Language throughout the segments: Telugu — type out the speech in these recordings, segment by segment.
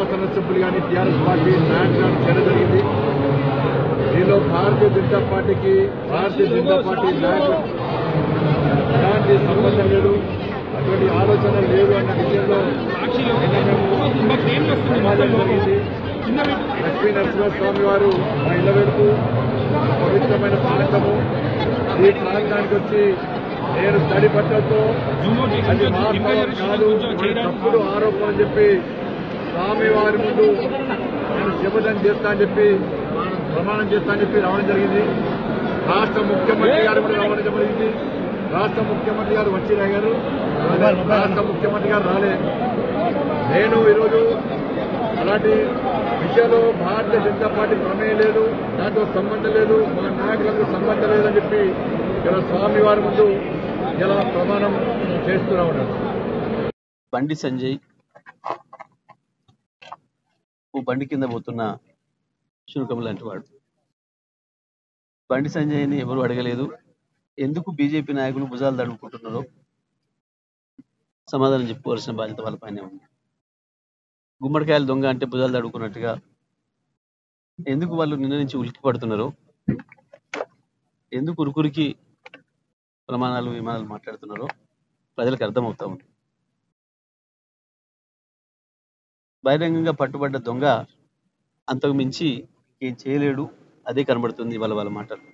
శాసనసభ్యులు కానీ టీఆర్ఎస్ పార్టీ నాయకులను చేయడం జరిగింది దీనిలో భారతీయ జనతా పార్టీకి భారతీయ జనతా పార్టీ నాయకులు ఎలాంటి సంబంధం లేదు అటువంటి ఆలోచన లేదు అన్న విషయంలో నిన్న మేము సమాజం జరిగింది లక్ష్మీ నరసింహస్వామి వారు మా ఇళ్ల వరకు పవిత్రమైన ప్రాంతము ఈ ప్రాంతానికి వచ్చి నేను తడి బట్టలతో అది వాస్తవం కాదు ఇది తప్పుడు ఆరోపణ అని చెప్పి స్వామి వారి ముందు నేను శపథం చేస్తా అని చెప్పి ప్రమాణం చేస్తా అని చెప్పి రావడం జరిగింది రాష్ట్ర ముఖ్యమంత్రి గారు కూడా రావడం జరిగింది రాష్ట్ర ముఖ్యమంత్రి గారు వచ్చి గారు రాష్ట్ర ముఖ్యమంత్రి గారు రాలే నేను ఈరోజు అలాంటి విషయంలో భారతీయ జనతా పార్టీ ప్రమేయం లేదు దాంతో సంబంధం లేదు మా నాయకులకు సంబంధం లేదని చెప్పి ఇలా స్వామి వారి ముందు ఇలా ప్రమాణం చేస్తూనే ఉన్నాను బండి సంజయ్ ఓ బండి కింద పోతున్న శునకం లాంటి వాడు బండి సంజయ్ని ఎవరు అడగలేదు ఎందుకు బీజేపీ నాయకులు భుజాలు తడుముకుంటున్నారో సమాధానం చెప్పుకోవాల్సిన బాధ్యత వాళ్ళపైనే ఉంది గుమ్మడికాయలు దొంగ అంటే భుజాలు తడుకున్నట్టుగా ఎందుకు వాళ్ళు నిన్న నుంచి ఉలిక్కి పడుతున్నారో ఎందుకు ఉరుకురికి ప్రమాణాలు విమానాలు మాట్లాడుతున్నారో ప్రజలకు అర్థమవుతా ఉంది బహిరంగంగా పట్టుబడ్డ దొంగ అంతకు మించి ఏం చేయలేడు అదే కనబడుతుంది వాళ్ళ వాళ్ళ మాటలు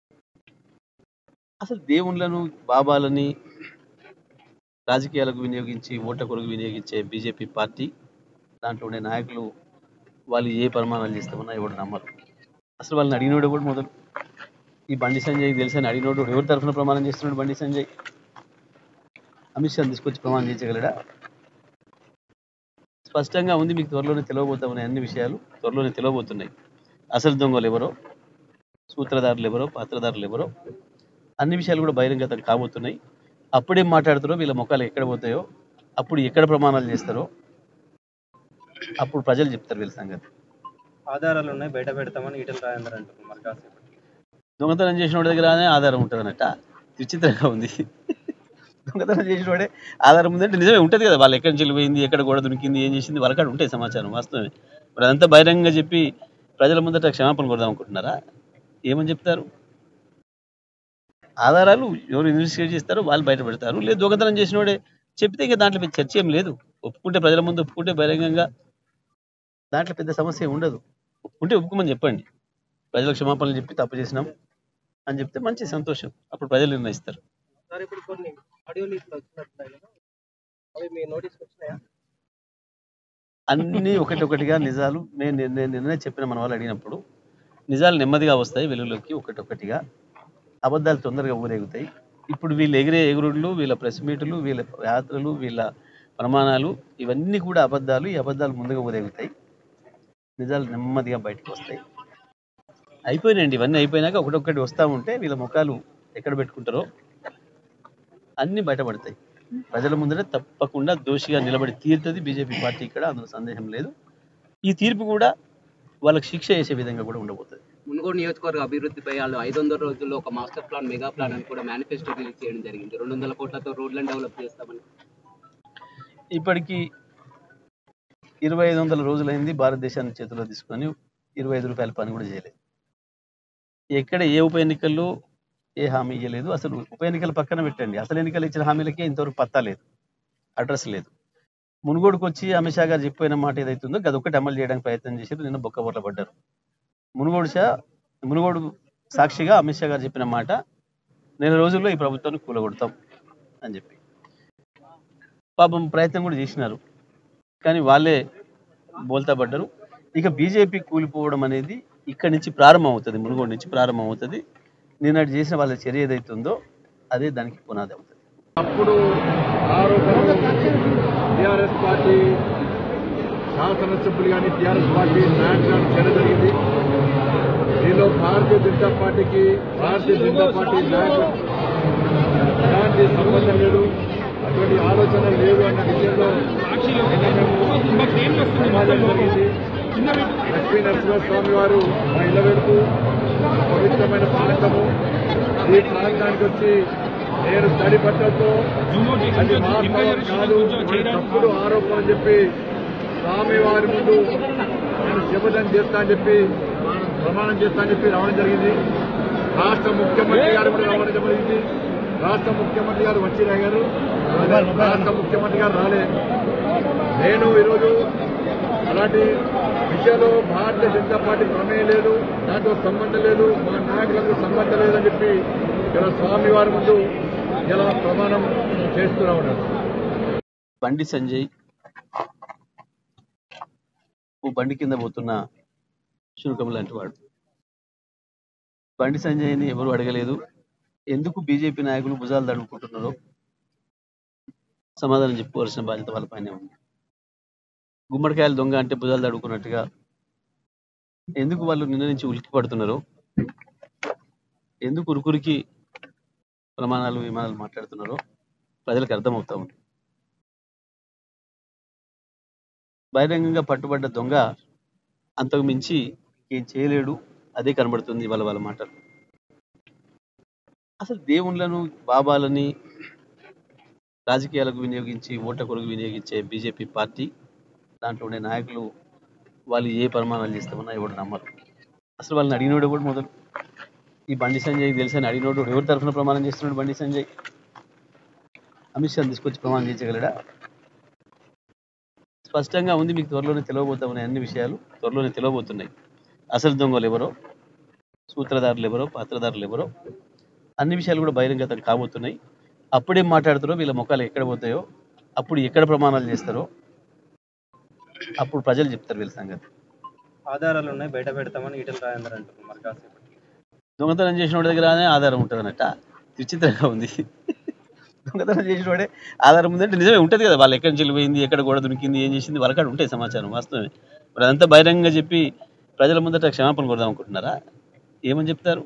అసలు దేవుళ్ళను బాబాలని రాజకీయాలకు వినియోగించి ఓట్ల కొరకు వినియోగించే బీజేపీ పార్టీ దాంట్లో ఉండే నాయకులు వాళ్ళు ఏ ప్రమాణాలు చేస్తామన్నా ఎవడు నమ్మరు అసలు వాళ్ళని అడిగినోడు కూడా మొదలు ఈ బండి సంజయ్ తెలుసని అడిగినోడు ఎవరి తరఫున ప్రమాణం చేస్తున్నాడు బండి సంజయ్ అమిత్ షా తీసుకొచ్చి ప్రమాణం చేయించగలడా స్పష్టంగా ఉంది మీకు త్వరలోనే తెలియబోతా ఉన్నాయి అన్ని విషయాలు త్వరలోనే తెలియబోతున్నాయి అసలు దొంగలు ఎవరో సూత్రధారులు ఎవరో పాత్రధారులు ఎవరో అన్ని విషయాలు కూడా బహిరంగతం కాబోతున్నాయి అప్పుడేం మాట్లాడుతారో వీళ్ళ ముఖాలు ఎక్కడ పోతాయో అప్పుడు ఎక్కడ ప్రమాణాలు చేస్తారో అప్పుడు ప్రజలు చెప్తారు వీళ్ళ సంగతి ఆధారాలు ఉన్నాయి బయట పెడతామని ఈటల రాజేందర్ అంటున్నారు మరి కాసేపు దొంగతనం చేసిన వాడి దగ్గరనే ఆధారం ఉంటుంది అన్నట్ట విచిత్రంగా ఉంది దొంగతనం చేసిన వాడే ఆధారం ఉందంటే నిజమే ఉంటుంది కదా వాళ్ళు ఎక్కడి నుంచి వెళ్ళిపోయింది ఎక్కడ గోడ దొరికింది ఏం చేసింది వాళ్ళకాడ ఉంటాయి సమాచారం వాస్తవమే మరి అదంతా బహిరంగంగా చెప్పి ప్రజల ముందట క్షమాపణ కొడదాం అనుకుంటున్నారా ఏమని చెప్తారు ఆధారాలు ఎవరు ఇన్వెస్టిగేట్ చేస్తారో వాళ్ళు బయట పెడతారు లేదు దొంగతనం చేసిన వాడే చెప్తే ఇంకా దాంట్లో పెద్ద చర్చ ఏం లేదు ఒప్పుకుంటే ప్రజల ముందు ఒప్పుకుంటే బహిరంగంగా దాంట్లో పెద్ద సమస్య ఏం ఉండదు ఒప్పుకుంటే ఒప్పుకోమని చెప్పండి ప్రజలకు క్షమాపణలు చెప్పి తప్పు చేసినాం అని చెప్తే మంచి సంతోషం అప్పుడు ప్రజలు నిర్ణయిస్తారు సార్ ఇప్పుడు కొన్ని ఆడియోలు ఇట్లా వచ్చినట్టున్నాయి కదా అవి మీ నోటీస్ వచ్చినాయా అన్నీ ఒకటి ఒకటిగా నిజాలు నేను నేను నిన్నే చెప్పిన మన వాళ్ళు అడిగినప్పుడు నిజాలు నెమ్మదిగా వస్తాయి వెలుగులోకి ఒకటొకటిగా అబద్ధాలు తొందరగా ఊరేగుతాయి ఇప్పుడు వీళ్ళు ఎగిరే ఎగురుళ్ళు వీళ్ళ ప్రెస్ మీటులు వీళ్ళ యాత్రలు వీళ్ళ ప్రమాణాలు ఇవన్నీ కూడా అబద్ధాలు ఈ అబద్ధాలు ముందుగా ఊరేగుతాయి నిజాలు నెమ్మదిగా బయటకు వస్తాయి అయిపోయినాయండి ఇవన్నీ అయిపోయినాక ఒకటొక్కటి వస్తూ ఉంటే వీళ్ళ ముఖాలు ఎక్కడ పెట్టుకుంటారో అన్నీ బయటపడతాయి ప్రజల ముందరే తప్పకుండా దోషిగా నిలబడి తీరుతుంది బీజేపీ పార్టీ ఇక్కడ అందులో సందేహం లేదు ఈ తీర్పు కూడా వాళ్ళకి శిక్ష వేసే విధంగా కూడా ఉండబోతుంది మునుగోడు నియోజకవర్గ అభివృద్ధిపై వాళ్ళు ఐదు వందల రోజుల్లో ఒక మాస్టర్ ప్లాన్ మెగా ప్లాన్ అని కూడా మేనిఫెస్టో రిలీజ్ చేయడం జరిగింది రెండు వందల కోట్లతో రోడ్లను డెవలప్ చేస్తామని ఇప్పటికీ ఇరవై ఐదు వందల రోజులైంది భారతదేశాన్ని చేతిలో తీసుకొని ఇరవై ఐదు రూపాయల పని కూడా చేయలేదు ఎక్కడ ఏ ఉప ఎన్నికల్లో ఏ హామీ ఇవ్వలేదు అసలు ఉప ఎన్నికలు పక్కన పెట్టండి అసలు ఎన్నికలు ఇచ్చిన హామీలకే ఇంతవరకు పత్తా లేదు అడ్రస్ లేదు మునుగోడుకు వచ్చి అమిత్ షా గారు చెప్పిన మాట ఏదైతుందో అది ఒక్కటి అమలు చేయడానికి ప్రయత్నం చేశారు నిన్న బొక్కబొట్ల పడ్డారు మునుగోడు షా మునుగోడు సాక్షిగా అమిత్ షా గారు చెప్పిన మాట నెల రోజుల్లో ఈ ప్రభుత్వాన్ని కూలగొడతాం అని చెప్పి పాపం ప్రయత్నం కూడా చేసినారు కానీ వాళ్ళే బోల్తా పడ్డారు ఇక బీజేపీ కూలిపోవడం అనేది ఇక్కడి నుంచి ప్రారంభం అవుతుంది మునుగోడు నుంచి ప్రారంభం అవుతుంది నిన్నటి చేసిన వాళ్ళ చర్య ఏదైతుందో అదే దానికి పునాది అవుతుంది అప్పుడు ఆరోపణలు టీఆర్ఎస్ పార్టీ శాసనసభ్యులు కానీ టీఆర్ఎస్ పార్టీ నాయకులను చేయడం జరిగింది దీనిలో భారతీయ జనతా పార్టీకి భారతీయ జనతా పార్టీ నాయకులు ఎలాంటి సంబంధం లేదు అటువంటి ఆలోచన లేదు అన్న విషయంలో నిన్న మేము సమాజం జరిగింది లక్ష్మీ నరసింహస్వామి వారు మా ఇళ్ల వరకు పవిత్రమైన ప్రాంతము ఈ ప్రాంతానికి వచ్చి నేను తడి బట్టలతో అది వాస్తవం కాదు ఇది తప్పుడు ఆరోపణ అని చెప్పి స్వామివారి ముందు నేను శపథం చేస్తా అని చెప్పి ప్రమాణం చేస్తా అని చెప్పి రావడం జరిగింది రాష్ట్ర ముఖ్యమంత్రి గారు కూడా రావడం జరిగింది రాష్ట్ర ముఖ్యమంత్రి గారు వచ్చి గారు రాష్ట్ర ముఖ్యమంత్రి గారు రాలే నేను ఈరోజు అలాంటి విషయంలో భారతీయ జనతా పార్టీ ప్రమేయం లేదు దాంతో సంబంధం లేదు మా నాయకులకు సంబంధం లేదని చెప్పి ఇలా స్వామివారి ముందు ఇలా ప్రమాణం చేస్తూనే ఉన్నారు బండి సంజయ్ ఓ బండి కింద పోతున్న శునకం లాంటి వాడు బండి సంజయ్ని ఎవరు అడగలేదు ఎందుకు బీజేపీ నాయకులు భుజాలు తడుముకుంటున్నారో సమాధానం చెప్పుకోవాల్సిన బాధ్యత వాళ్ళపైనే ఉంది గుమ్మడికాయలు దొంగ అంటే భుజాలు తడుకున్నట్టుగా ఎందుకు వాళ్ళు నిన్న నుంచి ఉలిక్కి పడుతున్నారో ఎందుకు ఉరుకురికి ప్రమాణాలు విమానాలు మాట్లాడుతున్నారో ప్రజలకు అర్థమవుతా ఉంది బహిరంగంగా పట్టుబడ్డ దొంగ అంతకు మించి ఏం చేయలేడు అదే కనబడుతుంది వాళ్ళ వాళ్ళ మాటలు అసలు దేవుళ్ళను బాబాలని రాజకీయాలకు వినియోగించి ఓట కొరకు వినియోగించే బీజేపీ పార్టీ దాంట్లో ఉండే నాయకులు వాళ్ళు ఏ ప్రమాణాలు చేస్తామన్నా ఎవడు నమ్మరు అసలు వాళ్ళని అడిగినోడు కూడా మొదలు ఈ బండి సంజయ్ తెలుసని అడిగినోడు ఎవరి తరఫున ప్రమాణం చేస్తున్నాడు బండి సంజయ్ అమిత్ షా తీసుకొచ్చి ప్రమాణం చేయించగలడా స్పష్టంగా ఉంది మీకు త్వరలోనే తెలియబోతా ఉన్నాయి అన్ని విషయాలు త్వరలోనే తెలియబోతున్నాయి అసలు దొంగలు ఎవరో సూత్రధారులు ఎవరో పాత్రధారులు ఎవరో అన్ని విషయాలు కూడా బహిరంగతం కాబోతున్నాయి అప్పుడేం మాట్లాడుతారో వీళ్ళ ముఖాలు ఎక్కడ పోతాయో అప్పుడు ఎక్కడ ప్రమాణాలు చేస్తారో అప్పుడు ప్రజలు చెప్తారు వీళ్ళ సంగతి ఆధారాలు ఉన్నాయి బయట పెడతామని ఈటల రాజేందర్ అంటున్నారు మరి కాసేపటికి దొంగతనం చేసిన వాడి దగ్గరనే ఆధారం ఉంటుంది అన్నట్ట విచిత్రంగా ఉంది దొంగతనం చేసిన వాడే ఆధారం ఉందంటే నిజమే ఉంటుంది కదా వాళ్ళు ఎక్కడి నుంచి వెళ్ళిపోయింది ఎక్కడ గోడ దొరికింది ఏం చేసింది వాళ్ళకాడ ఉంటాయి సమాచారం వాస్తవమే మరి అదంతా బహిరంగంగా చెప్పి ప్రజల ముందట క్షమాపణ కొడదాం అనుకుంటున్నారా ఏమని చెప్తారు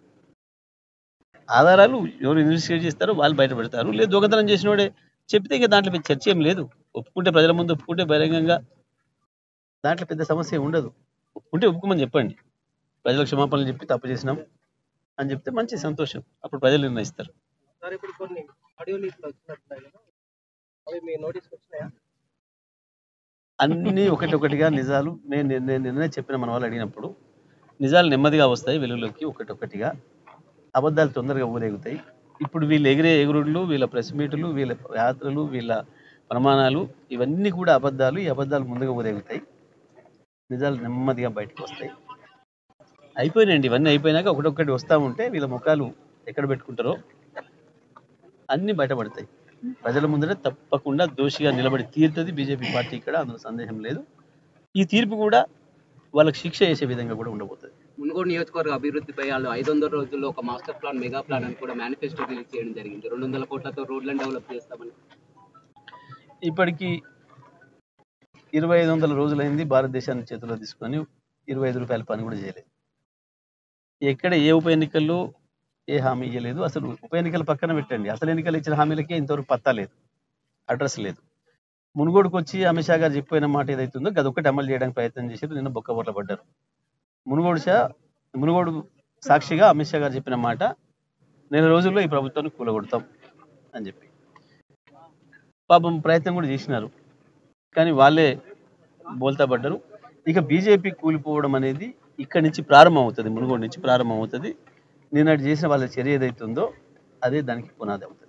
ఆధారాలు ఎవరు ఇన్వెస్టిగేట్ చేస్తారో వాళ్ళు బయట పెడతారు లేదు దొంగతనం చేసిన వాడే చెప్తే ఇంకా దాంట్లో పెద్ద చర్చ ఏం లేదు ఒప్పుకుంటే ప్రజల ముందు ఒప్పుకుంటే బహిరంగంగా దాంట్లో పెద్ద సమస్య ఏం ఉండదు ఒప్పుకుంటే ఒప్పుకోమని చెప్పండి ప్రజలకు క్షమాపణలు చెప్పి తప్పు చేసినాం అని చెప్తే మంచి సంతోషం అప్పుడు ప్రజలు నిర్ణయిస్తారు సార్ ఇప్పుడు కొన్ని ఆడియో లీక్లు వచ్చినట్టున్నాయి కదా అవి మీ నోటీస్కి వచ్చినాయా అన్నీ ఒకటి ఒకటిగా నిజాలు నేను నేను నిన్నే చెప్పిన మన వాళ్ళు అడిగినప్పుడు నిజాలు నెమ్మదిగా వస్తాయి వెలుగులోకి ఒకటి ఒకటిగా అబద్ధాలు తొందరగా ఊరేగుతాయి ఇప్పుడు వీళ్ళు ఎగిరే ఎగురుళ్ళు వీళ్ళ ప్రెస్ మీటులు వీళ్ళ యాత్రలు వీళ్ళ ప్రమాణాలు ఇవన్నీ కూడా అబద్ధాలు ఈ అబద్ధాలు ముందుగా ఊరేగుతాయి నిజాలు నెమ్మదిగా బయటకు వస్తాయి అయిపోయినాయండి ఇవన్నీ అయిపోయినాక ఒకటొక్కటి వస్తూ ఉంటే వీళ్ళ ముఖాలు ఎక్కడ పెట్టుకుంటారో అన్నీ బయటపడతాయి ప్రజల ముందరే తప్పకుండా దోషిగా నిలబడి తీరుతుంది బీజేపీ పార్టీ ఇక్కడ అందులో సందేహం లేదు ఈ తీర్పు కూడా వాళ్ళకి శిక్ష వేసే విధంగా కూడా ఉండబోతుంది మునుగోడు నియోజకవర్గ అభివృద్ధిపై వాళ్ళు ఐదు వందల రోజుల్లో ఒక మాస్టర్ ప్లాన్ మెగా ప్లాన్ అని కూడా మేనిఫెస్టో రిలీజ్ చేయడం జరిగింది రెండు వందల కోట్లతో రోడ్లను డెవలప్ చేస్తామని ఇప్పటికీ ఇరవై ఐదు వందల రోజులైంది భారతదేశాన్ని చేతిలో తీసుకొని ఇరవై ఐదు రూపాయల పని కూడా చేయలేదు ఎక్కడ ఏ ఉప ఎన్నికల్లో ఏ హామీ ఇవ్వలేదు అసలు ఉప ఎన్నికలు పక్కన పెట్టండి అసలు ఎన్నికలు ఇచ్చిన హామీలకే ఇంతవరకు పత్తా లేదు అడ్రస్ లేదు మునుగోడుకు వచ్చి అమిత్ షా గారు చెప్పిన మాట ఏదైతుందో అదొక్కటి అమలు చేయడానికి ప్రయత్నం చేశారు నిన్న బొక్కబొట్ల పడ్డారు మునుగోడు షా మునుగోడు సాక్షిగా అమిత్ షా గారు చెప్పిన మాట నెల రోజుల్లో ఈ ప్రభుత్వాన్ని కూలగొడతాం అని చెప్పి పాపం ప్రయత్నం కూడా చేసినారు కానీ వాళ్ళే బోల్తా పడ్డారు ఇక బీజేపీ కూలిపోవడం అనేది ఇక్కడి నుంచి ప్రారంభం అవుతుంది మునుగోడు నుంచి ప్రారంభం అవుతుంది నిన్నటి చేసిన వాళ్ళ చర్య ఏదైతే ఉందో అదే దానికి పునాది అవుతుంది